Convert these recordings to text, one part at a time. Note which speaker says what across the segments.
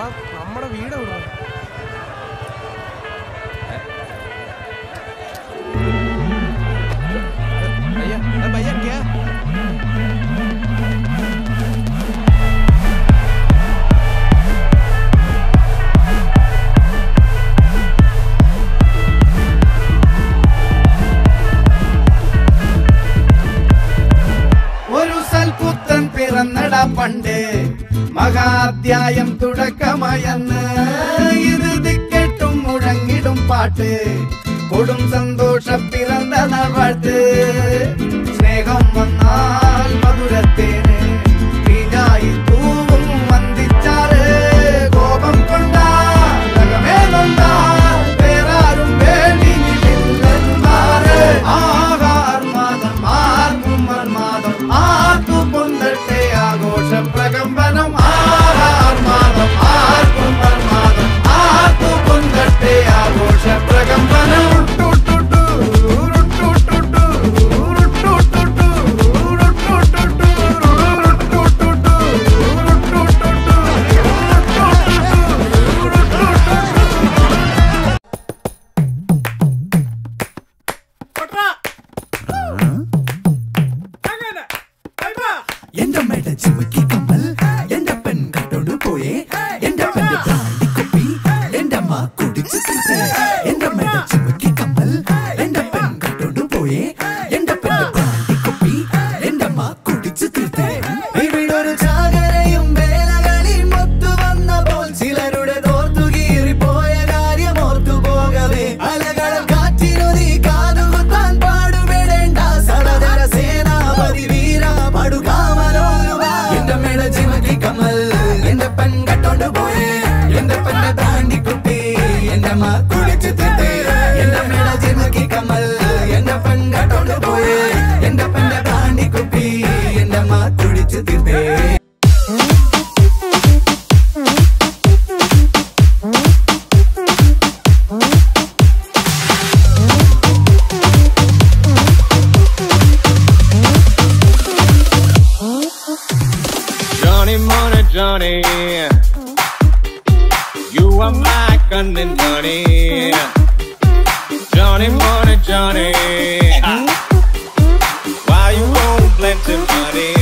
Speaker 1: എടാ നമ്മുടെ വീട് എവിടെ भैया अरे भैया क्या
Speaker 2: ഒരു സൽപുത്രൻ പിറന്നട പണ്ട് മഹാധ്യായം തുടക്കമയന്ന് ഇത് ദിക്കെട്ടും മുഴങ്ങിടും പാട്ട് കൊടും സന്തോഷ പിറന്ന നാൾ വാഴ്ത്ത് സ്നേഹം വന്നാൽ മധുരത്തേന് തീഞ്ഞായി തൂവും വന്ദിച്ചാറ് കോപം കൊണ്ടാൽ നഖമേ നൊന്താൽ വേറാരും വേണ്ടിയില്ലെന്മാര് ആകാർമാദം ആർക്കും മന്മാദം ആർക്കു പൊന്തട്ടെ ആഘോഷ പ്രകമ്പനം ആകാർമാദം ആർക്കും മന്മാദം ആർക്കു പൊന്തട്ടെ ആഘോഷ പ്രകമ്പനം ഉരുട്ടുട്ടുട്ടു, ഉരുട്ടുട്ടുട്ടു, ഉരുട്ടുട്ടുട്ടു, ഉരുട്ടുട്ടുട്ടു, ഉരുട്ടുട്ടുട്ടു, ഉരുട്ടുട്ടുട്ടു,
Speaker 3: എന്റെ മേട ചിമുക്കി കമ്മൽ എന്റെ പെൺ കട്ടോണ്ട് പോയേ എന്റെ പെണ്ണ് ബ്രാൻഡി കുപ്പി എന്റെ അമ്മ കുടിച്ചു തീർത്തേ എന്റെ മേട ചിമുക്കി കമ്മൽ എന്റെ പെൺ കട്ടോണ്ട് പോയേ എന്റെ പെണ്ണ് ബ്രാൻഡി കുപ്പി എന്റെ അമ്മ കുടിച്ചു തീർത്തേ ഇവിടൊരു ചാകരയും വേലകളിൽ മൊത്തു വന്നപ്പോൾ ചിലരുടെ തോർത്തു കീറിപ്പോയ കാര്യം ഓർത്തു പോകവേ അലകൾ കാറ്റിനൊതി കാതുകുത്താൻ പാടുപെടേണ്ട സടതര സേനാപതി വീര പടുകാമലോലുവ എന്റെ മേട ചിമക്കി കമ്മൽ എന്റെ പെൺ കട്ടോണ്ട് പോയേ എന്റെ പെണ്ണെ താണ്ടി കുട്ടി എന്റെ അമ്മ കുളിച്ചു തീർത്തേ എന്റെ മേട ചിമക്കി കമ്മൽ എന്റെ പെൺ കട്ടോണ്ട് പോയേ എന്റെ പെണ്ണെ താണ്ടി കുട്ടി എന്റെ അമ്മ കുളിച്ചു തീർത്തേ
Speaker 1: Johnny Money Johnny You are my cunning honey Johnny Money Johnny Why you won't plenty money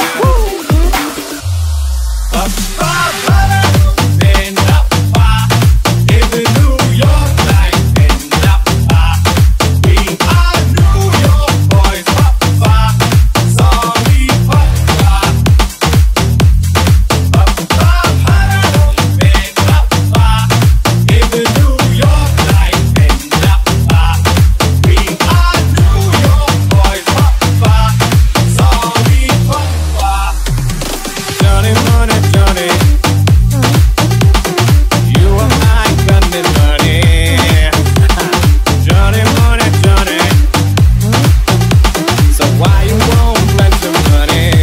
Speaker 1: Up, up, up, stand up, up. If in New York like stand up, up. We are New York boys, up, up. Sorry, up, up. Johnny Money Johnny You are my gunning money Johnny Money Johnny So why you won't lend some money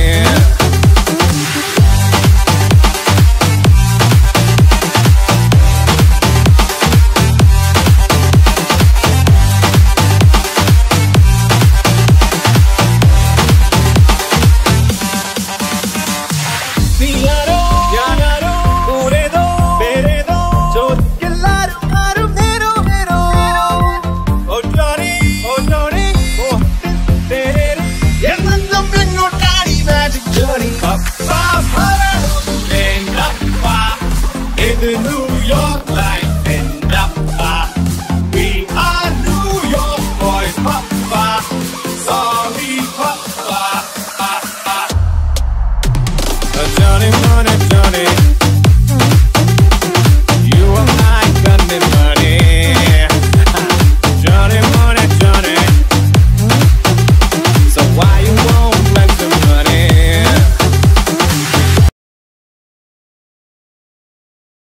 Speaker 1: നീയാരോ ഞാനാരോ കൂടെതോ പേരേതോ ചോദിക്കെല്ലാരും ആരും നേരോ നേരോ ഓ Johnny ഓ Johnny ഓ തേരേരെ എന്നെന്നും എങ്ങോട്ടാണ് ഈ magic Johnny പപ്പാ പറയൂ എന്തപ്പാ ഇത് New York life എന്തപ്പാ